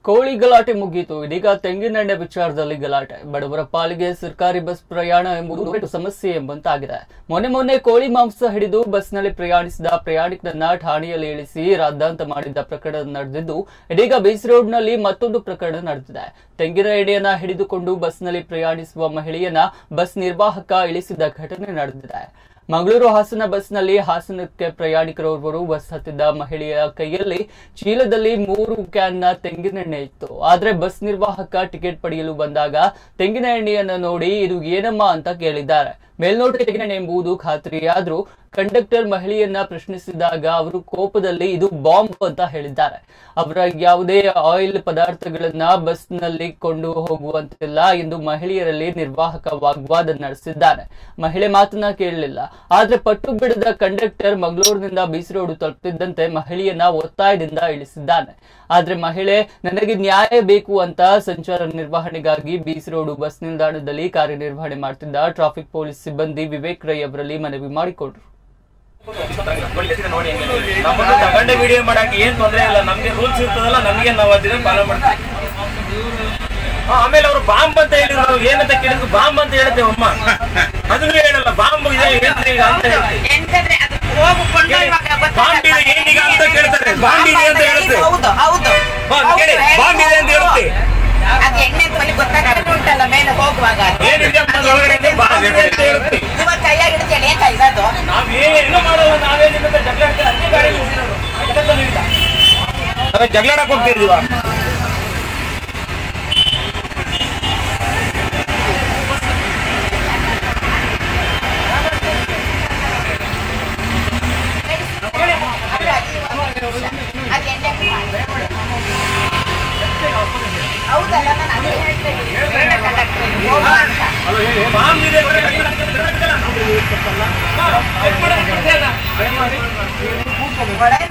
ಕೋಳಿ ಗಲಾಟೆ ಮುಗೀತು ಇದೀಗ ತೆಂಗಿನೆಣ್ಣೆ ವಿಚಾರದಲ್ಲಿ ಗಲಾಟೆ ಬಡವರ ಪಾಲಿಗೆ ಸರ್ಕಾರಿ ಬಸ್ ಪ್ರಯಾಣ ಎಂಬುದು ದೊಡ್ಡ ಸಮಸ್ಯೆ ಎಂಬಂತಾಗಿದೆ ಮೊನ್ನೆ ಮೊನ್ನೆ ಕೋಳಿ ಮಾಂಸ ಹಿಡಿದು ಬಸ್ನಲ್ಲಿ ಪ್ರಯಾಣಿಸಿದ ಪ್ರಯಾಣಿಕರನ್ನ ಠಾಣೆಯಲ್ಲಿ ಇಳಿಸಿ ರಾದ್ದಾಂತ ಮಾಡಿದ್ದ ಪ್ರಕರಣ ನಡೆದಿದ್ದು ಇದೀಗ ಬೀಚ್ ರೋಡ್ನಲ್ಲಿ ಮತ್ತೊಂದು ಪ್ರಕರಣ ನಡೆದಿದೆ ತೆಂಗಿನ ಎಣ್ಣೆಯನ್ನ ಹಿಡಿದುಕೊಂಡು ಬಸ್ನಲ್ಲಿ ಪ್ರಯಾಣಿಸುವ ಮಹಿಳೆಯನ್ನ ಬಸ್ ನಿರ್ವಾಹಕ ಇಳಿಸಿದ ಘಟನೆ ನಡೆದಿದೆ ಮಂಗಳೂರು ಹಾಸನ ಬಸ್ನಲ್ಲಿ ಹಾಸನಕ್ಕೆ ಪ್ರಯಾಣಿಕರೋರ್ವರು ಬಸ್ ಹತ್ತಿದ್ದ ಮಹಿಳೆಯ ಕೈಯಲ್ಲಿ ಚೀಲದಲ್ಲಿ ಮೂರು ಕ್ಯಾನ್ನ ತೆಂಗಿನೆಣ್ಣೆ ಇತ್ತು ಆದ್ರೆ ಬಸ್ ನಿರ್ವಾಹಕ ಟಿಕೆಟ್ ಪಡೆಯಲು ಬಂದಾಗ ತೆಂಗಿನ ಎಣ್ಣೆಯನ್ನು ನೋಡಿ ಇದು ಏನಮ್ಮ ಅಂತ ಕೇಳಿದ್ದಾರೆ ಮೇಲ್ನೋಟಕ್ಕೆ ತೆಂಗಿನೆಣ್ಣೆ ಎಂಬುದು ಖಾತ್ರಿಯಾದ್ರೂ ಕಂಡಕ್ಟರ್ ಮಹಿಳೆಯನ್ನ ಪ್ರಶ್ನಿಸಿದಾಗ ಅವರು ಕೋಪದಲ್ಲಿ ಇದು ಬಾಂಬ್ ಅಂತ ಹೇಳಿದ್ದಾರೆ ಅವರ ಯಾವುದೇ ಆಯಿಲ್ ಪದಾರ್ಥಗಳನ್ನ ಬಸ್ನಲ್ಲಿ ಕೊಂಡು ಹೋಗುವಂತಿಲ್ಲ ಎಂದು ಮಹಿಳೆಯರಲ್ಲಿ ನಿರ್ವಾಹಕ ವಾಗ್ವಾದ ನಡೆಸಿದ್ದಾನೆ ಮಹಿಳೆ ಮಾತನ್ನ ಕೇಳಲಿಲ್ಲ ಆದ್ರೆ ಪಟ್ಟು ಬಿಡದ ಕಂಡಕ್ಟರ್ ಮಂಗಳೂರಿನಿಂದ ಬೀಚ್ ರೋಡ್ ತಲುಪುತ್ತಿದ್ದಂತೆ ಮಹಿಳೆಯನ್ನ ಒತ್ತಾಯದಿಂದ ಇಳಿಸಿದ್ದಾನೆ ಆದ್ರೆ ಮಹಿಳೆ ನನಗೆ ನ್ಯಾಯ ಬೇಕು ಅಂತ ಸಂಚಾರ ನಿರ್ವಹಣೆಗಾಗಿ ಬೀಚ್ ರೋಡ್ ಬಸ್ ನಿಲ್ದಾಣದಲ್ಲಿ ಕಾರ್ಯನಿರ್ವಹಣೆ ಮಾಡ್ತಿದ್ದ ಟ್ರಾಫಿಕ್ ಪೊಲೀಸ್ ಸಿಬ್ಬಂದಿ ವಿವೇಕ್ ರೈ ಅವರಲ್ಲಿ ಮನವಿ ಮಾಡಿಕೊಂಡ್ರು ನಮ್ಮನ್ನು ತಗೊಂಡೆ ವಿಡಿಯೋ ಮಾಡಕ್ಕೆ ಏನ್ ತೊಂದ್ರೆ ಇಲ್ಲ ನಮ್ಗೆ ರೂಲ್ಸ್ ಇರ್ತದಲ್ಲ ನಮ್ಗೆ ನಾವು ಅದನ್ನ ಫಾಲೋ ಮಾಡ್ತೀವಿ ಹಾ, ಆಮೇಲೆ ಅವರು ಬಾಂಬ್ ಅಂತ ಹೇಳಿದ್ರು ನಾವು ಏನಂತ ಕೇಳಿದ್ರು ಬಾಂಬ್ ಅಂತ ಹೇಳ್ತೇವೆ ಅಮ್ಮ ಅದನ್ನು ಹೇಳಲ್ಲ ಬಾಂಬ್ ಇದೆ ಹೇಳ್ರಿ ಈಗ ಅಂತ ಹೇಳ್ತೀವಿ ಎಂತಂದ್ರೆ ಅದು ಹೋಗಿಕೊಂಡು ಇವಾಗ ಬಾಂಬ್ ಇದೆ ಏನೀಗ ಅಂತ ಕೇಳ್ತಾರೆ ಬಾಂಬ್ ಇದೆ ಅಂತ ಹೇಳುತ್ತೆ ಹೌದು ಹೌದು ಹಾ, ಕೇಳಿ, ಬಾಂಬ್ ಇದೆ ಅಂತ ಹೇಳುತ್ತೆ ಅದು ಎಣ್ಣೆ ತೊಲಿ ಗೊತ್ತಾಗ್ತದೆ ಉಂಟಲ್ಲ ಮೇಲೆ ಹೋಗುವಾಗ ಅದು. ಏನಿದೆ ಅಮ್ಮ ಅದು ಒಳಗಡೆ ಇದೆ, ಬಾಂಬ್ ಇದೆ ಅಂತ ಹೇಳುತ್ತೆ ಇವಾಗ ಕೈಯಾಗಿ ಹಿಡಿತೇನೆ ಏನ್ ಕೈದದು ನಾವೇನು ಮಾಡಲ್ಲ ನಾವೇನಿಲ್ಲ ಜಗಳ ಆಡ್ತೀವಿ, ಅದೇ ಗಾಡಿ ನಿಲ್ಸಿರೋದು. ಅದಕ್ಕೆಂತ ಇಲ್ಲ. ನಾವೇ ಜಗಳ ಆಡಕ್ ಹೋಗ್ತಿದೀವ ಅದು ಎಣ್ಣೆ ಹೌದಲ್ಲ ನಾನು ಅದೇ ಹೇಳ್ತೇನೆ ಬೇಡ ಕಂಡಕ್ಟರ್ ಹೋಗುವ ಅಂತ ಬಾಂಬ್ ಇದೆ ಅಂತ ಹೇಳಿ ಒಳಗೆ